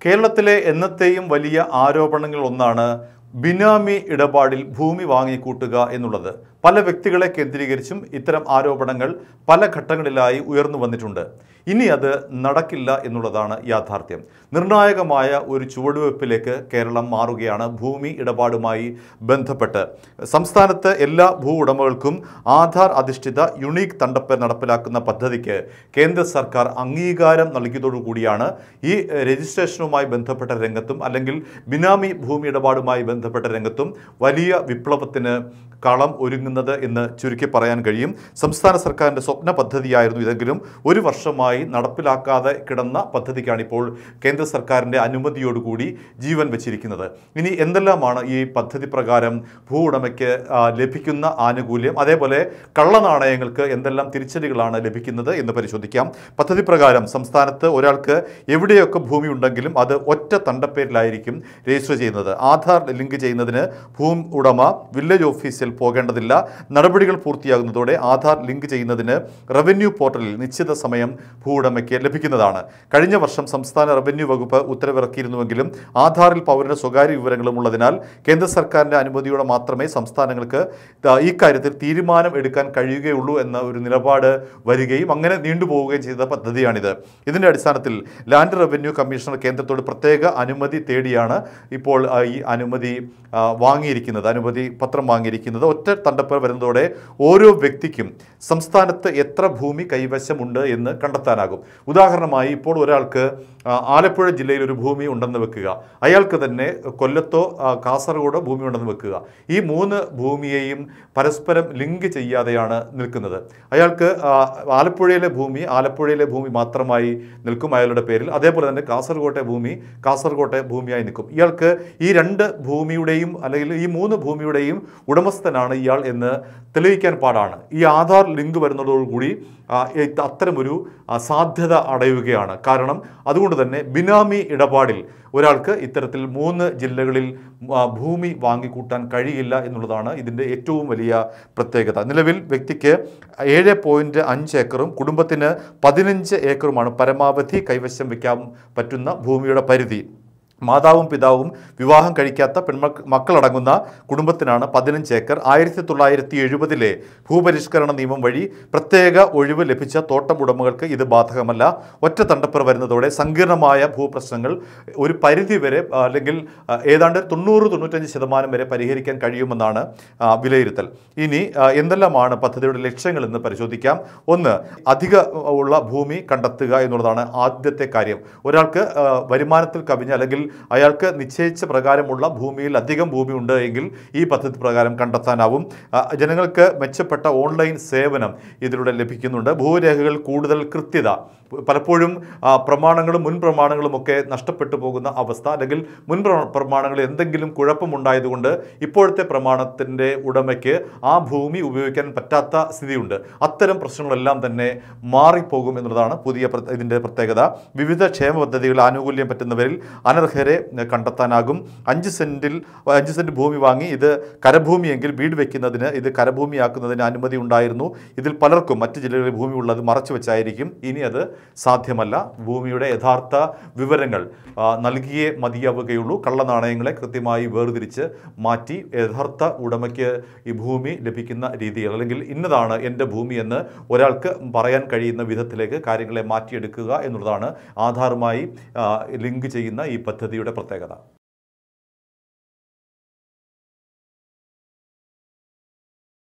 കേരളത്തിലെ എന്നത്തെയും വലിയ ആരോപണങ്ങൾ ഒന്നാണ് ബിനാമി ഇടപാടിൽ ഭൂമി വാങ്ങിക്കൂട്ടുക എന്നുള്ളത് പല വ്യക്തികളെ കേന്ദ്രീകരിച്ചും ഇത്തരം ആരോപണങ്ങൾ പല ഘട്ടങ്ങളിലായി ഉയർന്നു വന്നിട്ടുണ്ട് ഇനി അത് നടക്കില്ല എന്നുള്ളതാണ് യാഥാർത്ഥ്യം നിർണായകമായ ഒരു ചുവടുവെപ്പിലേക്ക് കേരളം മാറുകയാണ് ഭൂമി ഇടപാടുമായി ബന്ധപ്പെട്ട് സംസ്ഥാനത്ത് എല്ലാ ഭൂ ഉടമകൾക്കും ആധാർ അധിഷ്ഠിത യുണീക്ക് തണ്ടപ്പേർ നടപ്പിലാക്കുന്ന പദ്ധതിക്ക് കേന്ദ്ര സർക്കാർ അംഗീകാരം നൽകിയതോടുകൂടിയാണ് ഈ എഹ്, രജിസ്ട്രേഷനുമായി ബന്ധപ്പെട്ട രംഗത്തും അല്ലെങ്കിൽ ബിനാമി ഭൂമി ഇടപാടുമായി ബന്ധപ്പെട്ട രംഗത്തും വലിയ വിപ്ലവത്തിന് കളം ഒരുങ്ങുന്നത് എന്ന് ചുരുക്കി പറയാൻ കഴിയും സംസ്ഥാന സർക്കാരിൻ്റെ സ്വപ്ന പദ്ധതിയായിരുന്നു ഇതെങ്കിലും ഒരു വർഷമായി നടപ്പിലാക്കാതെ കിടന്ന പദ്ധതിക്കാണ് ഇപ്പോൾ കേന്ദ്ര സർക്കാരിൻ്റെ അനുമതിയോടുകൂടി ജീവൻ വെച്ചിരിക്കുന്നത് ഇനി എന്തെല്ലാമാണ് ഈ പദ്ധതി പ്രകാരം ഭൂ ഉടമയ്ക്ക് ആ, ലഭിക്കുന്ന ആനുകൂല്യം അതേപോലെ കള്ളനാണയങ്ങൾക്ക് എന്തെല്ലാം തിരിച്ചടികളാണ് ലഭിക്കുന്നത് എന്ന് പരിശോധിക്കാം പദ്ധതി പ്രകാരം സംസ്ഥാനത്ത് ഒരാൾക്ക് എവിടെയൊക്കെ ഭൂമി ഉണ്ടെങ്കിലും അത് ഒറ്റ തണ്ടപ്പേരിലായിരിക്കും രജിസ്റ്റർ ചെയ്യുന്നത് ആധാർ ലിങ്ക് ചെയ്യുന്നതിന് ഭൂമി ഉടമ വില്ലേജ് ഓഫീസിൽ പോകേണ്ടതില്ല നടപടികൾ പൂർത്തിയാകുന്നതോടെ ആധാർ ലിങ്ക് ചെയ്യുന്നതിന് റവന്യൂ പോർട്ടലിൽ നിശ്ചിത സമയം ഭൂ ഉടമയ്ക്ക് ലഭിക്കുന്നതാണ് കഴിഞ്ഞ വർഷം സംസ്ഥാന റവന്യൂ വകുപ്പ് ഉത്തരവിറക്കിയിരുന്നുവെങ്കിലും ആധാറിൽ പൗരന്റെ സ്വകാര്യ വിവരങ്ങളും ഉള്ളതിനാൽ കേന്ദ്ര സർക്കാരിന്റെ അനുമതിയോടെ മാത്രമേ സംസ്ഥാനങ്ങൾക്ക് ത- ഈ കാര്യത്തിൽ തീരുമാനം എടുക്കാൻ കഴിയുകയുള്ളൂ എന്ന ഒരു നിലപാട് വരികയും അങ്ങനെ നീണ്ടുപോവുകയും ചെയ്ത പദ്ധതിയാണിത് ഇതിന്റെ അടിസ്ഥാനത്തിൽ ലാൻഡ് റവന്യൂ കമ്മീഷണർ കേന്ദ്രത്തോട് പ്രത്യേക അനുമതി തേടിയാണ് ഇപ്പോൾ ആ, ഈ അനുമതി ആ, വാങ്ങിയിരിക്കുന്നത് അനുമതി പത്രം വാങ്ങിയിരിക്കുന്നത് ഒറ്റ തണ്ടപ്പേർ വരുന്നതോടെ ഓരോ വ്യക്തിക്കും സംസ്ഥാനത്ത് എത്ര ഭൂമി കൈവശമുണ്ട് എന്ന് കണ്ടെത്താനാകും ഉദാഹരണമായി ഇപ്പോൾ ഒരാൾക്ക് ആ, ആലപ്പുഴ ജില്ലയിൽ ഒരു ഭൂമി ഉണ്ടെന്ന് വെക്കുക അയാൾക്ക് തന്നെ കൊല്ലത്തോ ആ, കാസർഗോഡോ ഭൂമി ഉണ്ടെന്ന് വെക്കുക ഈ മൂന്ന് ഭൂമിയെയും പരസ്പരം ലിങ്ക് ചെയ്യാതെയാണ് നിൽക്കുന്നത് അയാൾക്ക് ആ, ആലപ്പുഴയിലെ ഭൂമി ആലപ്പുഴയിലെ ഭൂമി മാത്രമായി നിൽക്കും അയാളുടെ പേരിൽ അതേപോലെ തന്നെ കാസർഗോട്ടെ ഭൂമി കാസർഗോട്ടെ ഭൂമിയായി നിൽക്കും ഇയാൾക്ക് ഈ രണ്ട് ഭൂമിയുടെയും അല്ലെങ്കിൽ ഈ മൂന്ന് ഭൂമിയുടെയും ഉടമസ്ഥനാണ് ഇയാൾ എന്ന് തെളിയിക്കാൻ പാടാണ് ഈ ആധാർ ലിങ്ക് വരുന്നതോടുകൂടി ആ, ഇത് അത്തരമൊരു ആ, സാധ്യത അടയുകയാണ് കാരണം അതുകൊണ്ട് തന്നെ ബിനാമി ഇടപാടിൽ ഒരാൾക്ക് ഇത്തരത്തിൽ മൂന്ന് ജില്ലകളിൽ ആ, ഭൂമി വാങ്ങിക്കൂട്ടാൻ കഴിയില്ല എന്നുള്ളതാണ് ഇതിൻ്റെ ഏറ്റവും വലിയ പ്രത്യേകത നിലവിൽ വ്യക്തിക്ക് ഏഴ് പോയിൻറ്റ് അഞ്ച് ഏക്കറും കുടുംബത്തിന് പതിനഞ്ച് ഏക്കറുമാണ് പരമാവധി കൈവശം വയ്ക്കാൻ പറ്റുന്ന ഭൂമിയുടെ പരിധി മാതാവും പിതാവും വിവാഹം കഴിക്കാത്ത പെൺമക്ക മക്കളടങ്ങുന്ന കുടുംബത്തിനാണ് പതിനഞ്ച് ഏക്കർ ആയിരത്തി തൊള്ളായിരത്തി എഴുപതിലെ ഭൂപരിഷ്കരണ നിയമം വഴി പ്രത്യേക ഒഴിവ് ലഭിച്ച തോട്ടം ഉടമകൾക്ക് ഇത് ബാധകമല്ല ഒറ്റ തണ്ടപ്പുറ വരുന്നതോടെ സങ്കീർണമായ ഭൂപ്രശ്നങ്ങൾ ഒരു പരിധി വരെ ആ, അല്ലെങ്കിൽ ആ, ഏതാണ്ട് തൊണ്ണൂറ് തൊണ്ണൂറ്റഞ്ച് ശതമാനം വരെ പരിഹരിക്കാൻ കഴിയുമെന്നാണ് ആ, വിലയിരുത്തൽ ഇനി ആ, എന്തെല്ലാമാണ് പദ്ധതിയുടെ ലക്ഷ്യങ്ങൾ എന്ന് പരിശോധിക്കാം ഒന്ന് അധിക ഉള്ള ഭൂമി കണ്ടെത്തുക എന്നുള്ളതാണ് ആദ്യത്തെ കാര്യം ഒരാൾക്ക് ആ, വരുമാനത്തിൽ കവിഞ്ഞ് അല്ലെങ്കിൽ അയാൾക്ക് നിശ്ചയിച്ച പ്രകാരമുള്ള ഭൂമിയിൽ അധികം ഭൂമി ഉണ്ട് എങ്കിൽ ഈ പദ്ധതി പ്രകാരം കണ്ടെത്താനാവും ആ, ജനങ്ങൾക്ക് മെച്ചപ്പെട്ട ഓൺലൈൻ സേവനം ഇതിലൂടെ ലഭിക്കുന്നുണ്ട് ഭൂരേഖകൾ കൂടുതൽ കൃത്യത പലപ്പോഴും ആ, പ്രമാണങ്ങളും മുൻ പ്രമാണങ്ങളും ഒക്കെ നഷ്ടപ്പെട്ടു പോകുന്ന അവസ്ഥ അല്ലെങ്കിൽ മുൻ പ്ര- പ്രമാണങ്ങളിൽ എന്തെങ്കിലും കുഴപ്പമുണ്ടായതുകൊണ്ട് ഇപ്പോഴത്തെ പ്രമാണത്തിൻ്റെ ഉടമയ്ക്ക് ആ ഭൂമി ഉപയോഗിക്കാൻ പറ്റാത്ത സ്ഥിതിയുണ്ട് അത്തരം പ്രശ്നങ്ങളെല്ലാം തന്നെ മാറിപ്പോകും എന്നുള്ളതാണ് പുതിയ പ്ര- ഇതിൻ്റെ പ്രത്യേകത വിവിധ ക്ഷേമ പദ്ധതികൾ ആനുകൂല്യം പറ്റുന്നവരിൽ അനർഹരെ കണ്ടെത്താനാകും അഞ്ച് സെൻറ്റിൽ അഞ്ച് സെൻറ്റ് ഭൂമി വാങ്ങി ഇത് കരഭൂമിയെങ്കിൽ വീട് വെക്കുന്നതിന് ഇത് കരഭൂമിയാക്കുന്നതിന് അനുമതി ഉണ്ടായിരുന്നു ഇതിൽ പലർക്കും മറ്റ് ജില്ലകളിൽ ഭൂമി ഉള്ളത് മറച്ചു വെച്ചായിരിക്കും ഇനി അത് സാധ്യമല്ല ഭൂമിയുടെ യഥാർത്ഥ വിവരങ്ങൾ ആ, നൽകിയേ മതിയാവുകയുള്ളൂ കള്ളനാണയങ്ങളെ കൃത്യമായി വേർതിരിച്ച് മാറ്റി യഥാർത്ഥ ഉടമയ്ക്ക് ഈ ഭൂമി ലഭിക്കുന്ന രീതികൾ അല്ലെങ്കിൽ ഇന്നതാണ് എൻ്റെ ഭൂമി എന്ന് ഒരാൾക്ക് പറയാൻ കഴിയുന്ന വിധത്തിലേക്ക് കാര്യങ്ങളെ മാറ്റിയെടുക്കുക എന്നുള്ളതാണ് ആധാറുമായി ആ, ലിങ്ക് ചെയ്യുന്ന ഈ പദ്ധതിയുടെ പ്രത്യേകത